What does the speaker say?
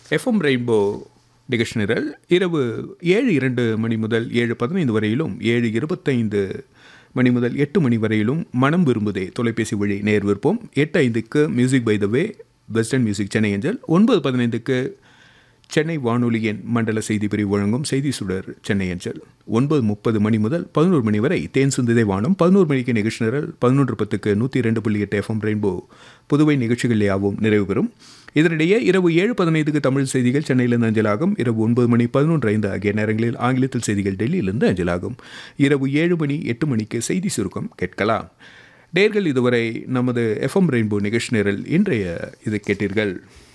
FM rainbow நிகழ்ச்சி நிரல் இரவு ஏழு இரண்டு மணி முதல் ஏழு பதினைந்து வரையிலும் ஏழு இருபத்தைந்து மணி முதல் எட்டு மணி வரையிலும் மனம் விரும்புதே தொலைபேசி வழி நேர் விருப்பம் எட்டு ஐந்துக்கு music by the way western music Chennai angel ஒன்பது பதினைந்துக்கு சென்னை வானொலியின் மண்டல செய்தி பிரிவு வழங்கும் செய்தி சுடர் சென்னை அஞ்சல் ஒன்பது முப்பது மணி முதல் பதினோரு மணி வரை தேன் சிந்திதை வானம் பதினோரு மணிக்கு நிகழ்ச்சி நிரல் பதினொன்று பத்துக்கு நூற்றி ரெண்டு புள்ளி எட்டு எஃப்எம் ரெயின்போ புதுவை நிகழ்ச்சிகள் யாவும் நிறைவு பெறும் இதனிடையே இரவு ஏழு பதினைந்துக்கு தமிழ் செய்திகள் சென்னையிலிருந்து அஞ்சலாகும் இரவு ஒன்பது மணி பதினொன்று ஐந்து ஆகிய நேரங்களில் ஆங்கிலத்தில் செய்திகள் டெல்லியிலிருந்து அஞ்சலாகும் இரவு ஏழு மணி எட்டு மணிக்கு செய்தி சுருக்கம் கேட்கலாம் நேர்கள் இதுவரை நமது எஃப்எம் ரெயின்போ நிகழ்ச்சி நிரல் இன்றைய இது கேட்டீர்கள்